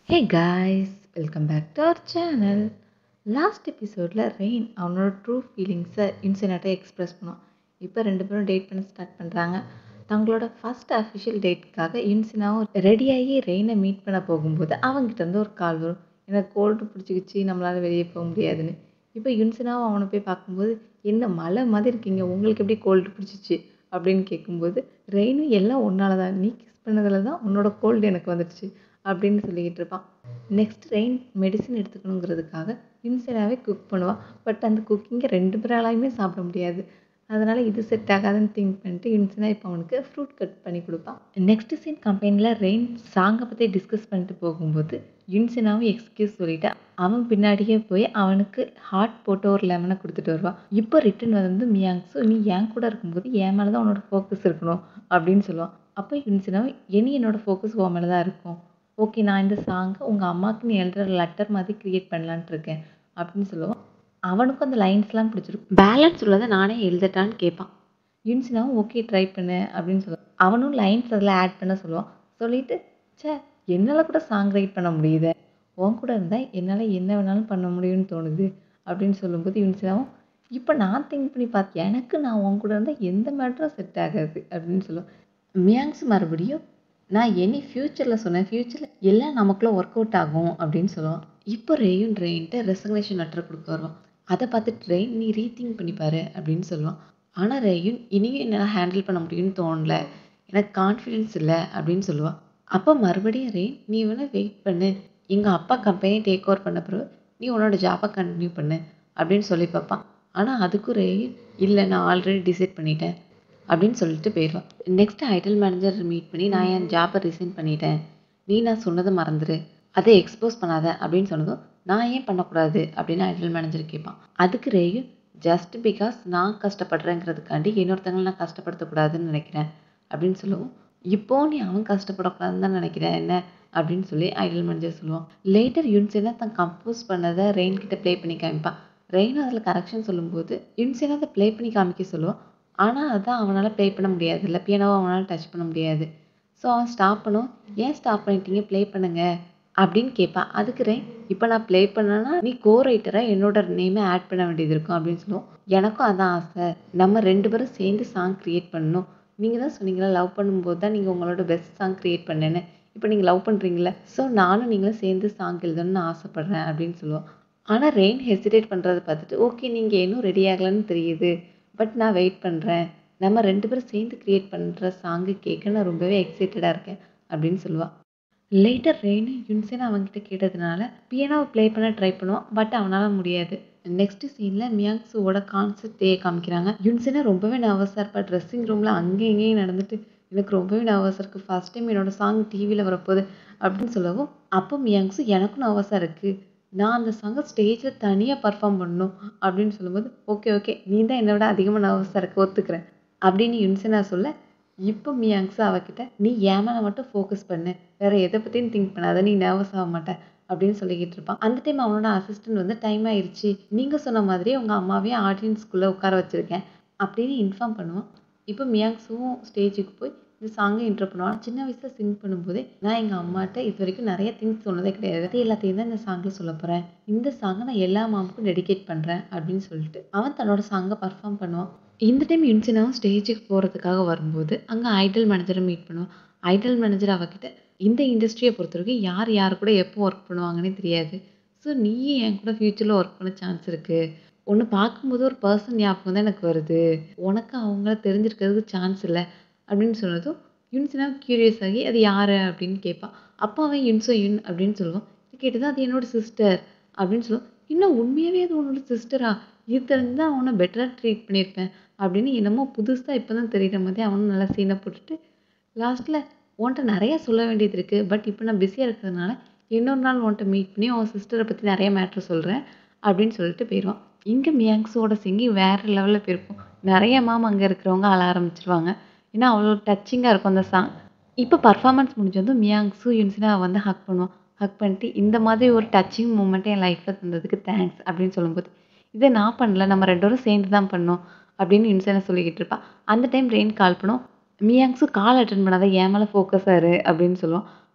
hey guys welcome back to our channel last எபிசோடில் Rain அவனோட true ஃபீலிங்ஸை இன்சிடெண்ட்டாக எக்ஸ்பிரஸ் பண்ணுவான் இப்போ ரெண்டு பேரும் டேட் பண்ண ஸ்டார்ட் பண்ணுறாங்க தங்களோட ஃபர்ஸ்ட் அஃபிஷியல் டேட்டுக்காக இன்சினாவும் ரெடியாகி ரெயினை மீட் பண்ண போகும்போது அவங்ககிட்ட இருந்து ஒரு கால் வரும் எனக்கு கோல்டு பிடிச்சிக்கிச்சு நம்மளால் வெளியே போக முடியாதுன்னு இப்போ யுன்சினாவும் அவனை போய் பார்க்கும்போது என்ன மலை மாதிரி இருக்கீங்க உங்களுக்கு எப்படி கோல்டு பிடிச்சிச்சு அப்படின்னு கேட்கும்போது ரெயினும் எல்லாம் ஒன்னால தான் நீ கிஸ் பண்ணதில் தான் உன்னோட கோல்டு எனக்கு வந்துடுச்சு அப்படின்னு சொல்லிக்கிட்டு இருப்பான் நெக்ஸ்ட் ரெயின் மெடிசன் எடுத்துக்கணுங்கிறதுக்காக இன்சைடாகவே குக் பண்ணுவாள் பட் அந்த குக்கிங்கை ரெண்டு பேராலையுமே சாப்பிட முடியாது அதனால் இது செட் ஆகாதுன்னு திங்க் பண்ணிட்டு இன்சினா இப்போ அவனுக்கு ஃப்ரூட் கட் பண்ணி கொடுப்பான் நெக்ஸ்ட் சீன் கம்பெனியில் ரெயின் சாங்கை பற்றி டிஸ்கஸ் பண்ணிட்டு போகும்போது இன்சினாவும் எக்ஸ்கியூஸ் சொல்லிட்டு அவன் பின்னாடியே போய் அவனுக்கு ஹார்ட் போட்டு ஒரு லெமனை கொடுத்துட்டு வருவான் இப்போ ரிட்டன் வந்து மியாங்ஸு நீ என் கூட இருக்கும்போது என் மேலே தான் உன்னோட ஃபோக்கஸ் இருக்கணும் அப்படின்னு சொல்லுவான் அப்போ இன்சினாவும் இனி என்னோட ஃபோக்கஸ் உன் மேலே தான் இருக்கும் ஓகே நான் இந்த சாங்கை உங்கள் அம்மாவுக்கு நீ எழுதுகிற லெட்டர் மாதிரி க்ரியேட் பண்ணலான்ட்டு இருக்கேன் அப்படின்னு சொல்லுவான் அவனுக்கும் அந்த லைன்ஸ்லாம் பிடிச்சிருக்கும் பேலன்ஸ் உள்ளதை நானே எழுதட்டான்னு கேட்பான் யூன்சினாவும் ஓகே ட்ரை பண்ணு அப்படின்னு சொல்லுவான் அவனும் லைன்ஸ் அதில் ஆட் பண்ண சொல்லுவான் சொல்லிட்டு ச்சே என்னால் கூட சாங் ரைட் பண்ண முடியுது உன் கூட இருந்தால் என்னால் என்ன வேணாலும் பண்ண முடியும்னு தோணுது அப்படின்னு சொல்லும்போது யூன்சினாவும் இப்போ நான் திங்க் பண்ணி பார்த்தேன் எனக்கு நான் உன் கூட இருந்தால் எந்த மேட்டரும் செட் ஆகாது அப்படின்னு சொல்லுவான் மியாங்ஸ் மறுபடியும் நான் எனி ஃப்யூச்சரில் சொன்னேன் ஃப்யூச்சரில் எல்லாம் நமக்குள்ள ஒர்க் அவுட் ஆகும் அப்படின்னு சொல்லுவான் இப்போ ரேயும் ட்ரெயின்ட்டு ரெசக்னேஷன் லெட்டர் கொடுக்க வருவான் அதை பார்த்து ட்ரெயின் நீ ரீதிங்க் பண்ணிப்பாரு அப்படின்னு சொல்லுவான் ஆனால் ரேயும் இனியும் என்னால் ஹேண்டில் பண்ண முடியும்னு தோணல எனக்கு கான்ஃபிடென்ஸ் இல்லை அப்படின்னு சொல்லுவான் அப்போ மறுபடியும் ரெயின் நீ வேணால் வெயிட் பண்ணு எங்கள் அப்பா கம்பெனி டேக் ஓவர் பண்ண பிறகு நீ உன்னோட ஜாபை கண்டினியூ பண்ணு அப்படின்னு சொல்லி பார்ப்பான் ஆனால் அதுக்கும் ரேயும் இல்லை நான் ஆல்ரெடி டிசைட் பண்ணிட்டேன் அப்படின்னு சொல்லிட்டு போயிடுவான் நெக்ஸ்ட் ஐடல் மேனேஜர் மீட் பண்ணி நான் என் ஜாபை ரிசைன் பண்ணிட்டேன் நீ நான் சொன்னதை மறந்துடு அதை எக்ஸ்போஸ் பண்ணாத அப்படின்னு சொன்னதும் நான் ஏன் பண்ணக்கூடாது அப்படின்னு ஐடல் மேனேஜர் கேட்பான் அதுக்கு ரேயும் ஜஸ்ட் பிகாஸ் நான் கஷ்டப்படுறேங்கிறதுக்காண்டி இன்னொருத்தங்களை நான் கஷ்டப்படுத்தக்கூடாதுன்னு நினைக்கிறேன் அப்படின்னு சொல்லுவோம் இப்போ நீ அவன் கஷ்டப்படக்கூடாதுன்னு தான் நினைக்கிறேன் என்ன அப்படின்னு சொல்லி ஐடல் மேனேஜர் சொல்லுவான் லேட்டர் யுன்சேனா தான் கம்போஸ் பண்ணதை ரெயின் கிட்ட ப்ளே பண்ணி காமிப்பான் ரெயின் அதில் கரெக்ஷன் சொல்லும்போது யுன்சேனா அதை ப்ளே பண்ணி காமிக்க சொல்லுவான் ஆனால் அதான் அவனால் ப்ளே பண்ண முடியாது இல்லை பியானோவை அவனால் டச் பண்ண முடியாது ஸோ அவன் ஸ்டாப் பண்ணும் ஏன் ஸ்டாப் பண்ணிட்டீங்க ப்ளே பண்ணுங்க அப்படின்னு கேட்பான் அதுக்கு ரெயின் இப்போ நான் ப்ளே பண்ணேன்னா நீ கோ ரைட்டராக என்னோட நேமை ஆட் பண்ண வேண்டியது இருக்கும் அப்படின்னு சொல்லுவோம் எனக்கும் அதான் ஆசை நம்ம ரெண்டு பேரும் சேர்ந்து சாங் க்ரியேட் பண்ணணும் நீங்கள் தான் சொன்னீங்களா லவ் பண்ணும்போது தான் நீங்கள் உங்களோட பெஸ்ட் சாங் க்ரியேட் பண்ணேன்னு இப்போ நீங்கள் லவ் பண்ணுறீங்களா ஸோ நானும் நீங்களும் சேர்ந்து சாங் எழுதணும்னு ஆசைப்பட்றேன் அப்படின்னு சொல்லுவோம் ஆனால் ரெயின் ஹெசிடேட் பண்ணுறதை பார்த்துட்டு ஓகே நீங்கள் இன்னும் ரெடி ஆகலைன்னு தெரியுது பட் நான் வெயிட் பண்ணுறேன் நம்ம ரெண்டு பேரும் சேர்ந்து க்ரியேட் பண்ணுற சாங்கு கேட்க நான் ரொம்பவே எக்ஸைட்டடாக இருக்கேன் அப்படின்னு சொல்லுவாள் லேட்டர் ரெயின் யுன்சேன் அவன்கிட்ட கேட்டதுனால பியானோவை ப்ளே பண்ண ட்ரை பண்ணுவான் பட் அவனால் முடியாது நெக்ஸ்ட் சீனில் மியாங்ஸுவோட கான்செப்ட் டே காமிக்கிறாங்க யுன்சேனா ரொம்பவே நர்வஸாக இருப்பா ட்ரெஸ்ஸிங் ரூமில் அங்கேயும் இங்கேயும் நடந்துட்டு எனக்கு ரொம்பவே நர்வஸாக இருக்குது ஃபர்ஸ்ட் டைம் என்னோட சாங் டிவியில் வரப்போகுது அப்படின்னு சொல்லவும் அப்போ மியாங்ஸு எனக்கும் நர்வஸாக இருக்குது நான் அந்த சாங்கை ஸ்டேஜில் தனியாக பர்ஃபார்ம் பண்ணணும் அப்படின்னு சொல்லும்போது ஓகே ஓகே நீ தான் என்னை விட அதிகமாக நர்வஸாக இருக்க ஒத்துக்கிறேன் அப்படின்னு யுன்சேனா சொல்ல இப்போ மியாங்ஸு அவகிட்ட நீ ஏன் மேலே மட்டும் ஃபோக்கஸ் பண்ணு வேற எதை பற்றியும் திங்க் பண்ணாத நீ நர்வஸ் ஆக மாட்டேன் அப்படின்னு சொல்லிக்கிட்டு இருப்பான் அந்த டைம் அவனோட அசிஸ்டன்ட் வந்து டைம் ஆயிடுச்சு நீங்கள் சொன்ன மாதிரியே உங்கள் அம்மாவையும் ஆடியன்ஸ்குள்ளே உட்கார வச்சுருக்கேன் அப்படின்னு இன்ஃபார்ம் பண்ணுவான் இப்போ மியாங்ஸும் ஸ்டேஜுக்கு போய் இந்த சாங்கை இன்ட்ரோ பண்ணுவான் சின்ன வயசில் சிங் பண்ணும்போதே நான் எங்கள் அம்மாட்ட இது வரைக்கும் நிறைய திங்ஸ் சொன்னதே கிடையாது அது எல்லாத்தையும் தான் இந்த சாங்கில் சொல்ல போகிறேன் இந்த சாங்கை நான் எல்லா மாமுக்கும் டெடிகேட் பண்ணுறேன் அப்படின்னு சொல்லிட்டு அவன் தன்னோட சாங்கை பர்ஃபார்ம் பண்ணுவான் இந்த டைம் யுன்சினாவும் ஸ்டேஜுக்கு போகிறதுக்காக வரும்போது அங்கே ஐடல் மேனேஜரை மீட் பண்ணுவான் ஐடல் மேனேஜர் அவகிட்ட இந்த இண்டஸ்ட்ரியை பொறுத்த வரைக்கும் யார் யார் கூட எப்போ ஒர்க் பண்ணுவாங்கன்னே தெரியாது ஸோ நீயும் என் கூட ஃப்யூச்சரில் ஒர்க் பண்ண சான்ஸ் இருக்குது ஒன்று பார்க்கும்போது ஒரு பர்சன் ஞாபகம் தான் எனக்கு வருது உனக்கு அவங்கள தெரிஞ்சிருக்கிறதுக்கு சான்ஸ் இல்லை அப்படின்னு சொன்னதும் யுன்சினா க்யூரியஸ் ஆகி அது யார் அப்படின்னு கேட்பான் அப்போ அவன் யுன்சோ யுன் அப்படின்னு சொல்லுவான் இது கேட்டது அது என்னோட சிஸ்டர் அப்படின்னு சொல்லுவான் இன்னும் உண்மையாகவே அது உன்னோட சிஸ்டரா இது தெரிஞ்சு அவனை பெட்டராக ட்ரீட் பண்ணியிருப்பேன் அப்படின்னு என்னமோ புதுசாக இப்போ தான் தெரியுற மாதிரி அவனும் நல்லா சீனை போட்டுட்டு லாஸ்ட்டில் உன்கிட்ட நிறையா சொல்ல வேண்டியது இருக்குது பட் இப்போ நான் பிஸியாக இருக்கிறதுனால இன்னொரு நாள் உன்கிட்ட மீட் பண்ணி உன் சிஸ்டரை பற்றி நிறைய மேட்ரு சொல்கிறேன் அப்படின்னு சொல்லிட்டு போயிடுவான் இங்கே மியாங்ஸோட சிங்கிங் வேறு லெவலில் போயிருக்கும் நிறைய மாம் அங்கே இருக்கிறவங்க அழ ஆரம்பிச்சிருவாங்க ஏன்னா அவ்வளோ டச்சிங்காக இருக்கும் அந்த சாங் இப்போ பர்ஃபார்மன்ஸ் முடிஞ்சதும் மியாங்ஸும் யுன்சினா வந்து ஹக் பண்ணுவான் ஹக் பண்ணிட்டு இந்த மாதிரி ஒரு டச்சிங் மூமெண்ட்டை என் லைஃப்பில் தந்ததுக்கு தேங்க்ஸ் அப்படின்னு சொல்லும்போது இதை நான் பண்ணல நம்ம ரெண்டு பேரும் சேர்ந்து தான் பண்ணோம் அப்படின்னு யுன்சேனா சொல்லிக்கிட்டு இருப்பா அந்த டைம் ரெயின் கால் பண்ணும் மியாங்ஸும் கால் அட்டன் பண்ணாத என் மேலே ஃபோக்கஸ் ஆரு அப்படின்னு சொல்லுவான்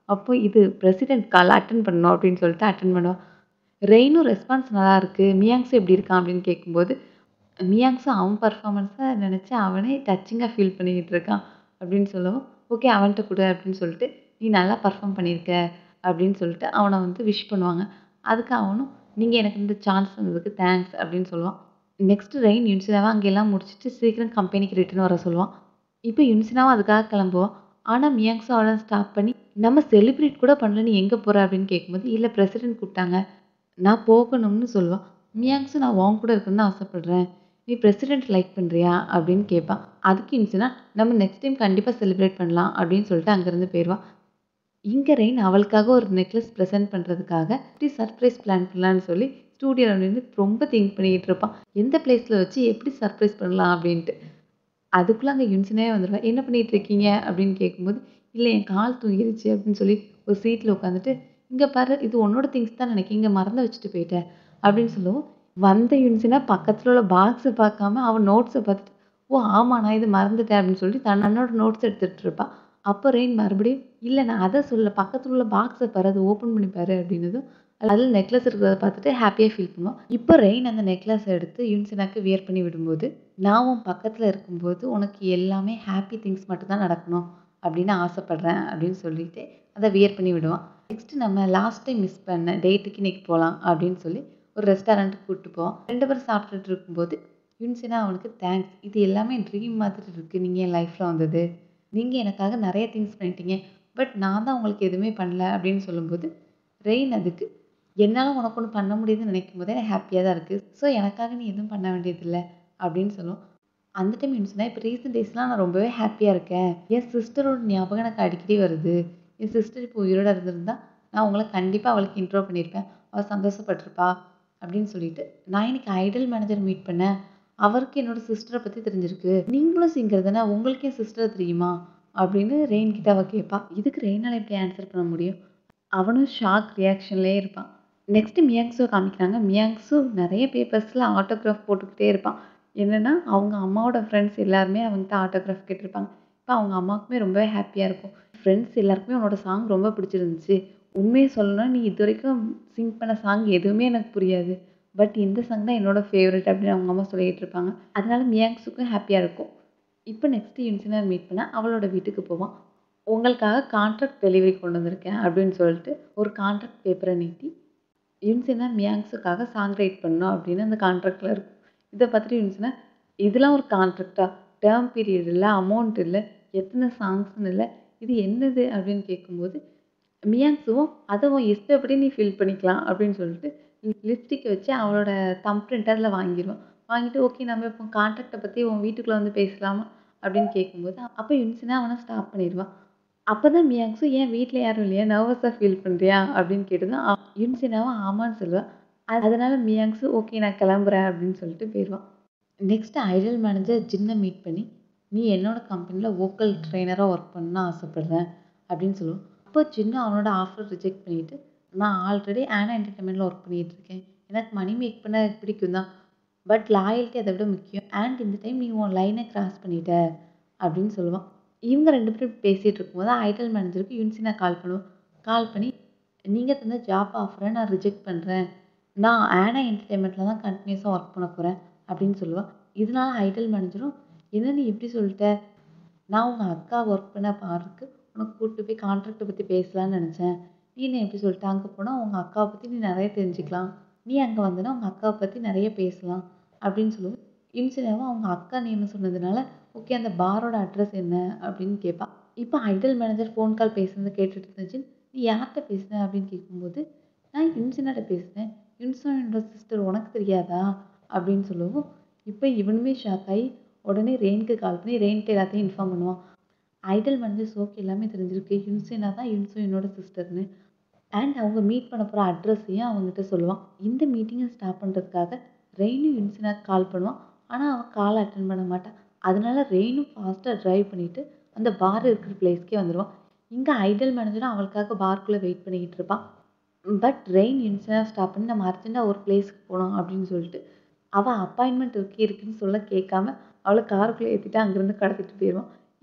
அப்போ இது பிரசிடென்ட் கால் அட்டன் பண்ணணும் அப்படின்னு சொல்லிட்டு அட்டன் பண்ணுவான் ரெயினும் ரெஸ்பான்ஸ் நல்லா இருக்கு மியாங்ஸும் எப்படி இருக்கான் அப்படின்னு கேட்கும்போது மியாங்ஸும் அவன் பர்ஃபார்மன்ஸை நினச்சி அவனே டச்சிங்காக ஃபீல் பண்ணிக்கிட்டு இருக்கான் அப்படின்னு சொல்லவும் ஓகே அவன்கிட்ட கொடு அப்படின்னு சொல்லிட்டு நீ நல்லா பர்ஃபார்ம் பண்ணியிருக்க அப்படின்னு சொல்லிட்டு அவனை வந்து விஷ் பண்ணுவாங்க அதுக்கு அவனும் நீங்கள் எனக்கு இந்த சான்ஸ் தந்ததுக்கு தேங்க்ஸ் அப்படின்னு சொல்லுவான் நெக்ஸ்ட் ரெயின் யுன்சினாவை அங்கெல்லாம் முடிச்சுட்டு சீக்கிரம் கம்பெனிக்கு ரிட்டர்ன் வர சொல்லுவான் இப்போ யுன்சினாவும் அதுக்காக கிளம்புவான் ஆனால் மியாங்ஸும் அவளை ஸ்டாப் பண்ணி நம்ம செலிப்ரேட் கூட பண்ணல நீ எங்கே போகிற அப்படின்னு கேட்கும்போது இல்லை பிரசிடென்ட் கூப்பிட்டாங்க நான் போகணும்னு சொல்லுவான் மியாங்ஸும் நான் உன் கூட இருக்கணும்னு ஆசைப்பட்றேன் நீ பிரசிடென்ட் லைக் பண்ணுறியா அப்படின்னு கேட்பான் அதுக்கு இருந்துச்சுன்னா நம்ம நெக்ஸ்ட் டைம் கண்டிப்பாக செலிப்ரேட் பண்ணலாம் அப்படின்னு சொல்லிட்டு அங்கேருந்து போயிடுவான் இங்கே ரெயின் அவளுக்காக ஒரு நெக்லஸ் ப்ரெசென்ட் பண்ணுறதுக்காக எப்படி சர்ப்ரைஸ் பிளான் பண்ணலான்னு சொல்லி ஸ்டூடியோவில் நின்று ரொம்ப திங்க் பண்ணிக்கிட்டு இருப்பான் எந்த பிளேஸில் வச்சு எப்படி சர்ப்ரைஸ் பண்ணலாம் அப்படின்ட்டு அதுக்குள்ளே அங்கே யுன்சனே வந்துடுவா என்ன பண்ணிகிட்டு இருக்கீங்க அப்படின்னு கேட்கும்போது இல்லை என் கால் தூங்கிருச்சு அப்படின்னு சொல்லி ஒரு சீட்டில் உட்காந்துட்டு இங்கே பாரு இது உன்னோட திங்ஸ் தான் நினைக்கிறேன் இங்கே மறந்து வச்சுட்டு போயிட்டேன் அப்படின்னு சொல்லவும் வந்த யுன்சினா பக்கத்தில் உள்ள பாக்ஸை பார்க்காம அவன் நோட்ஸை பார்த்துட்டு ஓ ஆமாம் நான் இது மறந்துட்டேன் அப்படின்னு சொல்லி தன்னோட நோட்ஸ் எடுத்துகிட்டு இருப்பான் அப்போ ரெயின் மறுபடியும் இல்லை நான் அதை சொல்ல பக்கத்தில் உள்ள பாக்ஸை பாரு அதை ஓப்பன் பண்ணி பாரு அப்படின்னதும் அதில் நெக்லஸ் இருக்கிறத பார்த்துட்டு ஹாப்பியாக ஃபீல் பண்ணுவான் இப்போ ரெயின் அந்த நெக்லஸ் எடுத்து யுன்சினாக்கு வியர் பண்ணி விடும்போது நான் உன் பக்கத்தில் இருக்கும்போது உனக்கு எல்லாமே ஹாப்பி திங்ஸ் மட்டும்தான் நடக்கணும் அப்படின்னு ஆசைப்பட்றேன் அப்படின்னு சொல்லிட்டு அதை வியர் பண்ணி விடுவான் நெக்ஸ்ட் நம்ம லாஸ்ட் டைம் மிஸ் பண்ண டேட்டுக்கு இன்னைக்கு போகலாம் அப்படின்னு சொல்லி ஒரு ரெஸ்டாரண்ட்டுக்கு கூப்பிட்டு போவோம் ரெண்டு பேரும் சாப்பிட்டுட்டு இருக்கும்போது யுன்சினா அவனுக்கு தேங்க்ஸ் இது எல்லாமே ட்ரீம் மாதிரி இருக்குது நீங்கள் என் லைஃப்பில் வந்தது நீங்கள் எனக்காக நிறைய திங்ஸ் பண்ணிட்டீங்க பட் நான் தான் உங்களுக்கு எதுவுமே பண்ணல அப்படின்னு சொல்லும்போது ரெயின் அதுக்கு என்னால் உனக்கு ஒன்று பண்ண முடியுதுன்னு நினைக்கும் போதே எனக்கு ஹாப்பியாக தான் இருக்குது ஸோ எனக்காக நீ எதுவும் பண்ண வேண்டியதில்லை அப்படின்னு சொல்லுவோம் அந்த டைம் யூனிஸ்னா இப்போ ரீசெண்ட் டேஸ்லாம் நான் ரொம்பவே ஹாப்பியாக இருக்கேன் என் சிஸ்டரோட ஞாபகம் எனக்கு அடிக்கடி வருது என் சிஸ்டர் இப்போ உயிரோட இருந்திருந்தா நான் உங்களை கண்டிப்பாக அவளுக்கு இன்ட்ரோ பண்ணியிருப்பேன் அவள் சந்தோஷப்பட்டிருப்பா அப்படின்னு சொல்லிட்டு நான் இன்னைக்கு ஐடல் மேனேஜர் மீட் பண்ணேன் அவருக்கு என்னோட சிஸ்டரை பற்றி தெரிஞ்சிருக்கு நீங்களும் சிங்கர் தானே உங்களுக்கு என் சிஸ்டர் தெரியுமா அப்படின்னு ரெயின் கிட்ட அவள் கேட்பா இதுக்கு ரெயினால் எப்படி ஆன்சர் பண்ண முடியும் அவனும் ஷாக் ரியாக்ஷன்லேயே இருப்பான் நெக்ஸ்ட் மியாங்ஸோ காமிக்கிறாங்க மியாங்ஸு நிறைய பேப்பர்ஸில் ஆட்டோகிராஃப் போட்டுக்கிட்டே இருப்பான் என்னென்னா அவங்க அம்மாவோட ஃப்ரெண்ட்ஸ் எல்லாருமே அவங்ககிட்ட ஆட்டோகிராஃப் கேட்டிருப்பாங்க இப்போ அவங்க அம்மாவுக்குமே ரொம்பவே ஹாப்பியாக இருக்கும் ஃப்ரெண்ட்ஸ் எல்லாருக்குமே உன்னோட சாங் ரொம்ப பிடிச்சிருந்துச்சு உண்மையை சொல்லணும்னா நீ இது வரைக்கும் சிங் பண்ண சாங் எதுவுமே எனக்கு புரியாது பட் இந்த சாங் தான் என்னோட ஃபேவரட் அப்படின்னு அவங்க அம்மா சொல்லிகிட்டு இருப்பாங்க அதனால மியாங்ஸுக்கும் ஹாப்பியாக இருக்கும் இப்போ நெக்ஸ்ட் இன்சினர் மீட் பண்ண அவளோட வீட்டுக்கு போவான் உங்களுக்காக கான்ட்ராக்ட் டெலிவரி கொண்டு வந்திருக்கேன் அப்படின்னு சொல்லிட்டு ஒரு கான்ட்ராக்ட் பேப்பரை நீட்டி யுன்சினா மியாங்ஸுக்காக சாங் ரைட் பண்ணணும் அப்படின்னு அந்த கான்ட்ராக்டில் இருக்கும் இதை பார்த்துட்டு யுன்சினா இதெல்லாம் ஒரு கான்ட்ராக்டா டேர்ம் பீரியட் இல்லை அமௌண்ட் இல்லை எத்தனை சாங்ஸ்னு இல்லை இது என்னது அப்படின்னு கேட்கும்போது மியாங்ஸுவும் அதை உன் இஷ்டப்படி நீ ஃபில் பண்ணிக்கலாம் அப்படின்னு சொல்லிட்டு லிப்ஸ்டிக்கை வச்சு அவளோட தம் பிரிண்டரில் வாங்கிடுவான் வாங்கிட்டு ஓகே நம்ம இப்போ கான்ட்ராக்டை பற்றி உன் வீட்டுக்குள்ளே வந்து பேசலாமா அப்படின்னு கேட்கும்போது அப்போ யுன்சினா அவனை ஸ்டாப் பண்ணிடுவான் அப்போ தான் மியாங்ஸும் ஏன் வீட்டில் யாரும் இல்லையா நர்வஸாக ஃபீல் பண்ணுறியா அப்படின்னு கேட்டதும் யுன்சினாவும் ஆமான்னு சொல்லுவாள் அதனால மியாங்ஸு ஓகே நான் கிளம்புறேன் அப்படின்னு சொல்லிட்டு போயிடுவான் நெக்ஸ்ட் ஐடல் மேனேஜர் ஜின்னை மீட் பண்ணி நீ என்னோட கம்பெனியில் வோக்கல் ட்ரெயினராக ஒர்க் பண்ணணும்னு ஆசைப்பட்றேன் அப்படின்னு சொல்லுவான் அப்போ ஜின்னு அவனோட ஆஃபர் ரிஜெக்ட் பண்ணிவிட்டு நான் ஆல்ரெடி ஆனா என்டர்டைன்மெண்ட்டில் ஒர்க் பண்ணிகிட்டு இருக்கேன் எனக்கு மணி மேக் பண்ண பிடிக்கும் தான் பட் லாயல்ட்டி அதை விட முக்கியம் அண்ட் இந்த டைம் நீ உன் லைனை கிராஸ் பண்ணிட்ட அப்படின்னு சொல்லுவான் இவங்க ரெண்டு பேரும் பேசிகிட்டு இருக்கும்போது ஐடல் மேனேஜருக்கு யுன்சினா கால் பண்ணுவோம் கால் பண்ணி நீங்கள் தந்த ஜாப் ஆஃபரை நான் ரிஜெக்ட் பண்ணுறேன் நான் ஆனா என்டர்டைன்மெண்ட்டில் தான் கண்டினியூஸாக ஒர்க் பண்ண போகிறேன் அப்படின்னு சொல்லுவாள் இதனால ஐடல் மேனேஜரும் என்ன நீ இப்படி சொல்லிட்ட நான் உங்கள் அக்கா ஒர்க் பண்ண பாருக்கு உனக்கு கூப்பிட்டு போய் கான்ட்ராக்டை பற்றி பேசலான்னு நினச்சேன் நீ என்ன எப்படி சொல்லிட்ட அங்கே போனால் உங்கள் அக்காவை பற்றி நீ நிறைய தெரிஞ்சுக்கலாம் நீ அங்கே வந்தனா உங்கள் அக்காவை பற்றி நிறைய பேசலாம் அப்படின்னு சொல்லுவோம் இன்சினாவும் அவங்க அக்கா நேம் சொன்னதுனால ஓகே அந்த பாரோட அட்ரஸ் என்ன அப்படின்னு கேட்பா இப்போ ஐடல் மேனேஜர் ஃபோன் கால் பேசுனதை கேட்டுட்டு இருந்துச்சு நீ யார்கிட்ட பேசுன அப்படின்னு கேட்கும்போது நான் யுன்சினாட்ட பேசினேன் யுன்சன் என்னோட சிஸ்டர் உனக்கு தெரியாதா அப்படின்னு சொல்லவும் இப்போ இவனுமே ஷாக் ஆகி உடனே ரெயினுக்கு கால் பண்ணி ரெயின்ட்டு எல்லாத்தையும் இன்ஃபார்ம் பண்ணுவான் ஐடல் மேனேஜர் சோக்கு எல்லாமே தெரிஞ்சிருக்கு யுன்சினா தான் யுன்சோ என்னோட சிஸ்டர்னு அண்ட் அவங்க மீட் பண்ண போகிற அட்ரஸையும் அவங்ககிட்ட சொல்லுவான் இந்த மீட்டிங்கை ஸ்டாப் பண்ணுறதுக்காக ரெயினும் யுன்சினாக்கு கால் பண்ணுவான் ஆனால் அவன் கால் அட்டன் பண்ண மாட்டான் அதனால ரெயினும் ஃபாஸ்ட்டாக ட்ரைவ் பண்ணிவிட்டு அந்த பார் இருக்கிற பிளேஸ்க்கே வந்துடுவான் இங்கே ஐடல் மேனேஜரும் அவளுக்காக பார்க்குள்ளே வெயிட் பண்ணிக்கிட்டு இருப்பான் பட் ரெயின் யுன்சினா ஸ்டாப் பண்ணி நம்ம அர்ஜென்ட்டாக ஒரு பிளேஸ்க்கு போகணும் அப்படின்னு சொல்லிட்டு அவள் அப்பாயின்மெண்ட் இருக்கு இருக்குன்னு சொல்ல கேட்காம அவளை காருக்குள்ளே ஏற்றிட்டு அங்கேருந்து கடத்திட்டு போயிடுவான்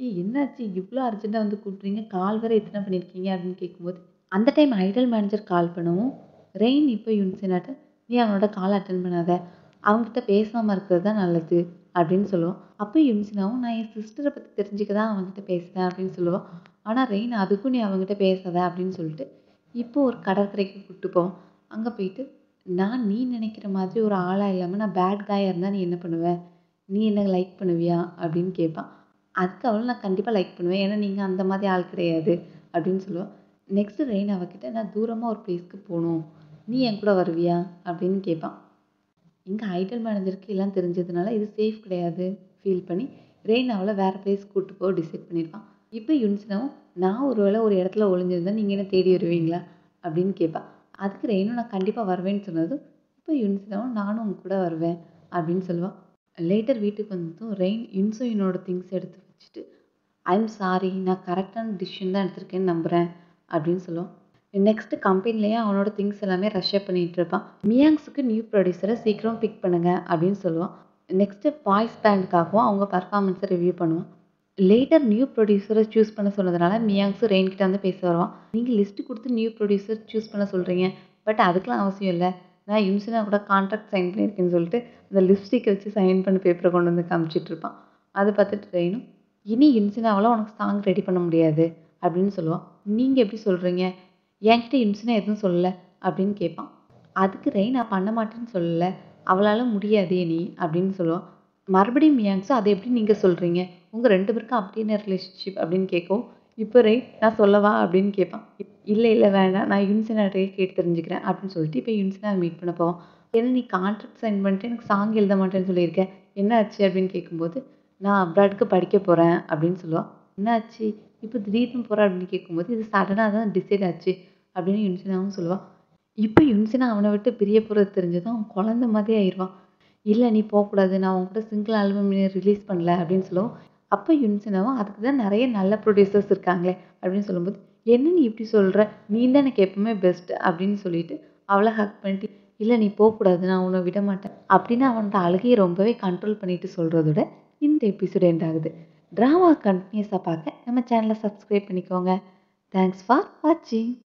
ஏய் என்னாச்சு இவ்வளோ அர்ஜென்ட்டாக வந்து கூப்பிட்றீங்க கால் வேறு எத்தனை பண்ணியிருக்கீங்க அப்படின்னு கேட்கும்போது அந்த டைம் ஐடல் மேனேஜர் கால் பண்ணவும் ரெயின் இப்போ யுன்சினாட்ட நீ அவனோட கால் அட்டன் பண்ணாத அவங்ககிட்ட பேசாமல் இருக்கிறது தான் நல்லது அப்படின்னு சொல்லுவான் அப்போ யுன்சினாவும் நான் என் சிஸ்டரை பற்றி தெரிஞ்சுக்க தான் அவங்ககிட்ட பேசுகிறேன் அப்படின்னு சொல்லுவான் ஆனால் ரெயின் அதுக்கும் நீ அவங்ககிட்ட பேசாத அப்படின்னு சொல்லிட்டு இப்போ ஒரு கடற்கரைக்கு கூப்பிட்டு போவோம் அங்கே போயிட்டு நான் நீ நினைக்கிற மாதிரி ஒரு ஆளாக இல்லாமல் நான் பேட் காயாக இருந்தால் நீ என்ன பண்ணுவ நீ என்ன லைக் பண்ணுவியா அப்படின்னு கேட்பான் அதுக்கு அவளும் நான் கண்டிப்பாக லைக் பண்ணுவேன் ஏன்னா நீங்கள் அந்த மாதிரி ஆள் கிடையாது அப்படின்னு சொல்லுவாள் நெக்ஸ்ட்டு ரெயின் அவகிட்ட நான் தூரமாக ஒரு பிளேஸ்க்கு போகணும் நீ என் கூட வருவியா அப்படின்னு கேட்பான் இங்கே ஐடல் மேனேஜருக்கு எல்லாம் தெரிஞ்சதுனால இது சேஃப் கிடையாது ஃபீல் பண்ணி ரெயின் அவளை வேறு பிளேஸ் கூப்பிட்டு போக டிசைட் பண்ணியிருப்பான் இப்போ யுன்சினாவும் நான் ஒரு வேளை ஒரு இடத்துல ஒளிஞ்சிருந்தா நீங்கள் என்ன தேடி வருவீங்களா அப்படின்னு கேட்பா அதுக்கு ரெயினும் நான் கண்டிப்பாக வருவேன்னு சொன்னதும் இப்போ யுன்சினாவும் நானும் உங்க கூட வருவேன் அப்படின்னு சொல்லுவாள் லேட்டர் வீட்டுக்கு வந்ததும் ரெயின் யுன்சோயினோட திங்ஸ் எடுத்து வச்சுட்டு ஐம் சாரி நான் கரெக்டான டிசிஷன் தான் எடுத்திருக்கேன்னு நம்புகிறேன் அப்படின்னு சொல்லுவான் நெக்ஸ்ட் கம்பெனிலேயே அவனோட திங்ஸ் எல்லாமே ரஷ்அப் பண்ணிட்டு இருப்பான் மியாங்ஸுக்கு நியூ ப்ரொடியூசரை சீக்கிரம் பிக் பண்ணுங்க அப்படின்னு சொல்லுவான் நெக்ஸ்ட் வாய்ஸ் பேண்டுக்காகவும் அவங்க பர்ஃபார்மன்ஸை ரிவ்யூ பண்ணுவான் லேட்டர் நியூ ப்ரொடியூசரை சூஸ் பண்ண சொன்னதுனால மியாங்ஸும் ரெயின் கிட்ட வந்து பேச வருவான் நீங்கள் லிஸ்ட்டு கொடுத்து நியூ ப்ரொடியூசர் சூஸ் பண்ண சொல்கிறீங்க பட் அதுக்கெலாம் அவசியம் இல்லை நான் யுன்சினா கூட கான்ட்ராக்ட் சைன் பண்ணியிருக்கேன்னு சொல்லிட்டு அந்த லிப்ஸ்டிக்கை வச்சு சைன் பண்ண பேப்பரை கொண்டு வந்து காமிச்சிட்டு இருப்பான் அதை பார்த்துட்டு ரெயினும் இனி யுன்சினாவால் உனக்கு சாங் ரெடி பண்ண முடியாது அப்படின்னு சொல்லுவான் நீங்கள் எப்படி சொல்கிறீங்க என்கிட்ட யுன்சினா எதுவும் சொல்லலை அப்படின்னு கேட்பான் அதுக்கு ரெயின் நான் பண்ண மாட்டேன்னு சொல்லலை அவளால் முடியாதே நீ அப்படின்னு சொல்லுவான் மறுபடியும் மியாங்ஸும் அதை எப்படி நீங்கள் சொல்கிறீங்க உங்கள் ரெண்டு பேருக்கும் அப்படியே ரிலேஷன்ஷிப் அப்படின்னு கேட்கவும் இப்போ ரெயின் நான் சொல்லவா அப்படின்னு கேட்பான் இல்லை இல்லை வேண்டாம் நான் யுன்சினாட்டையே கேட்டு தெரிஞ்சுக்கிறேன் அப்படின்னு சொல்லிட்டு இப்போ யுன்சினா மீட் பண்ண போவோம் ஏன்னா நீ கான்ட்ராக்ட் சைன் பண்ணிட்டு எனக்கு சாங் எழுத மாட்டேன்னு சொல்லியிருக்கேன் என்ன ஆச்சு அப்படின்னு கேட்கும்போது நான் அப்ராட்க்கு படிக்க போகிறேன் அப்படின்னு சொல்லுவான் என்ன ஆச்சு இப்போ திடீர்னு போகிறேன் அப்படின்னு கேட்கும்போது இது சடனாக தான் டிசைட் ஆச்சு அப்படின்னு யுன்சினாவும் சொல்லுவாள் இப்போ யுன்சினா அவனை விட்டு பிரிய போகிறது தெரிஞ்சதும் அவன் குழந்த மாதிரி ஆயிடுவான் இல்லை நீ போகக்கூடாது நான் உன் கூட சிங்கிள் ஆல்பம் ரிலீஸ் பண்ணல அப்படின்னு சொல்லுவோம் அப்போ யுன்சினாவும் அதுக்கு தான் நிறைய நல்ல ப்ரொடியூசர்ஸ் இருக்காங்களே அப்படின்னு சொல்லும்போது என்ன நீ இப்படி சொல்கிற நீ தான் எனக்கு எப்பவுமே பெஸ்ட் அப்படின்னு சொல்லிட்டு அவளை ஹக் பண்ணிட்டு இல்லை நீ போகக்கூடாது நான் உன்னை விட மாட்டேன் அப்படின்னு அவனோட அழுகையை ரொம்பவே கண்ட்ரோல் பண்ணிட்டு சொல்கிறதோட இந்த எபிசோட் எண்ட் ஆகுது ட்ராமா கண்டினியூஸாக பார்க்க நம்ம சேனலை சப்ஸ்கிரைப் பண்ணிக்கோங்க தேங்க்ஸ் ஃபார் வாட்சிங்